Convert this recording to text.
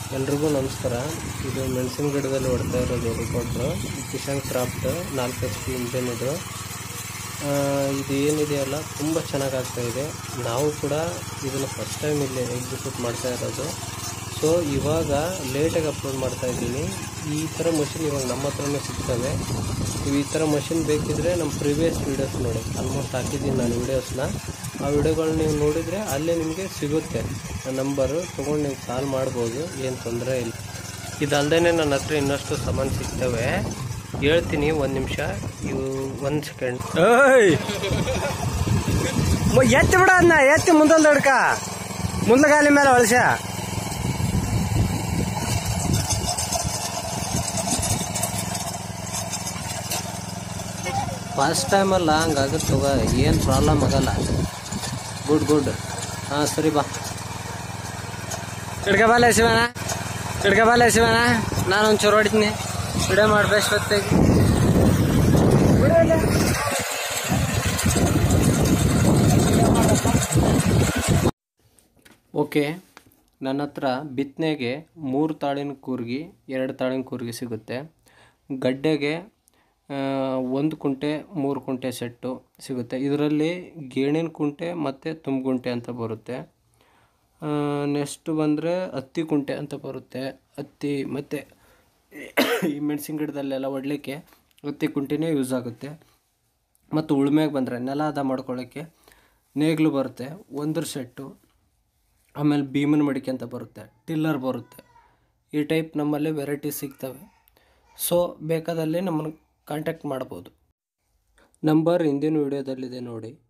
ಎಲ್ರಿಗೂ ನಮಸ್ಕಾರ ಇದು ಮೆಣಸಿನ ಗಿಡದಲ್ಲಿ ಹೊಡ್ತಾ ಇರೋದು ರಿಪೋರ್ಟ್ರು ಕಿಶನ್ ಕ್ರಾಫ್ಟ್ ನಾಲ್ಕು ಎಚ್ ಪಿ ಇಂಜನ್ ಇದು ಆ, ಇದು ಏನಿದೆಯಲ್ಲ ತುಂಬ ಚೆನ್ನಾಗಿ ಆಗ್ತಾ ಇದೆ ನಾವು ಕೂಡ ಇದನ್ನು ಫಸ್ಟ್ ಟೈಮ್ ಇಲ್ಲಿ ಎಕ್ಸಿಕ್ಯೂಟ್ ಮಾಡ್ತಾ ಇರೋದು ಸೊ ಇವಾಗ ಲೇಟಾಗಿ ಅಪ್ಲೋಡ್ ಮಾಡ್ತಾ ಇದ್ದೀನಿ ಈ ಥರ ಮಷಿನ್ ಇವಾಗ ನಮ್ಮ ಹತ್ರನೇ ಸಿಗ್ತವೆ ನೀವು ಈ ಥರ ಮಷಿನ್ ಬೇಕಿದ್ರೆ ನಮ್ಮ ಪ್ರಿವಿಯಸ್ ವೀಡಿಯೋಸ್ ನೋಡಿ ಆಲ್ಮೋಸ್ಟ್ ಹಾಕಿದ್ದೀನಿ ನಾನು ವೀಡಿಯೋಸ್ನ ಆ ವಿಡಿಯೋಗಳನ್ನ ನೀವು ನೋಡಿದರೆ ಅಲ್ಲೇ ನಿಮಗೆ ಸಿಗುತ್ತೆ ನಂಬರು ತೊಗೊಂಡು ನೀವು ಕಾಲ್ ಮಾಡ್ಬೋದು ಏನು ತೊಂದರೆ ಇಲ್ಲ ಇದಲ್ಲದೆ ನನ್ನ ಹತ್ರ ಇನ್ನಷ್ಟು ಸಾಮಾನು ಸಿಗ್ತವೆ ಹೇಳ್ತೀನಿ ಒಂದು ನಿಮಿಷ ಇವು ಒಂದು ಸೆಕೆಂಡ್ ಏಯ್ ಮ- ಎತ್ತಿ ಬಿಡ ಅದನ್ನ ಎತ್ತಿ ಮುಂದೊಂದು ಹಿಡ್ಕ ಮುಂದಗಾಲಿ ಮೇಲೆ ಒಳಸ ಫಸ್ಟ್ ಟೈಮಲ್ಲ ಹಂಗಾಗುತ್ತೆ ತಗೋ ಏನು ಪ್ರಾಬ್ಲಮ್ ಆಗಲ್ಲ ಗುಡ್ ಗುಡ್ ಹಾಂ ಸರಿ ಬಾ ಹಿಡ್ಕ ಬಾಲ ಶಿವನ ಹಿಡ್ಕ ಬಾಲ ಶಿವನ ನಾನು ಒಂಚೂರು ಹೊಡಿತೀನಿ ವಿಡಿಯೋ ಮಾಡ್ಬೇಕು ಹೊತ್ತಿಗೆ ಓಕೆ ನನ್ನ ಹತ್ರ ಬಿತ್ತನೆಗೆ ಮೂರು ತಾಳಿನ ಕೂರ್ಗಿ ಎರಡು ತಾಳಿನ ಕೂರ್ಗಿ ಸಿಗುತ್ತೆ ಗಡ್ಡೆಗೆ ಆ, ಒಂದು ಕುಂಟೆ ಮೂರು ಕುಂಟೆ ಸೆಟ್ಟು ಸಿಗುತ್ತೆ ಇದರಲ್ಲಿ ಗೇಣಿನ ಕುಂಟೆ ಮತ್ತು ತುಂಬಗುಂಟೆ ಅಂತ ಬರುತ್ತೆ ನೆಕ್ಸ್ಟ್ ಬಂದರೆ ಹತ್ತಿ ಕುಂಟೆ ಅಂತ ಬರುತ್ತೆ ಹತ್ತಿ ಮತ್ತು ಈ ಮೆಣಸಿನ ಗಿಡದಲ್ಲೆಲ್ಲ ಹೊಡ್ಲಿಕ್ಕೆ ಹತ್ತಿ ಕುಂಟೆನೇ ಯೂಸ್ ಆಗುತ್ತೆ ಮತ್ತು ಉಳುಮೆಗೆ ಬಂದರೆ ನೆಲ ಹದ ಮಾಡ್ಕೊಳ್ಳೋಕ್ಕೆ ನೇಗ್ಲು ಬರುತ್ತೆ ಒಂದ್ರ ಸೆಟ್ಟು ಆಮೇಲೆ ಭೀಮನ ಮಡಿಕೆ ಅಂತ ಬರುತ್ತೆ ಟಿಲ್ಲರ್ ಬರುತ್ತೆ ಈ ಟೈಪ್ ನಮ್ಮಲ್ಲಿ ವೆರೈಟಿ ಸಿಗ್ತವೆ ಸೊ ಬೇಕಾದಲ್ಲಿ ನಮ್ಮನ್ನು ಕಾಂಟ್ಯಾಕ್ಟ್ ಮಾಡ್ಬೋದು ನಂಬರ್ ಹಿಂದಿನ ವಿಡಿಯೋದಲ್ಲಿದೆ ನೋಡಿ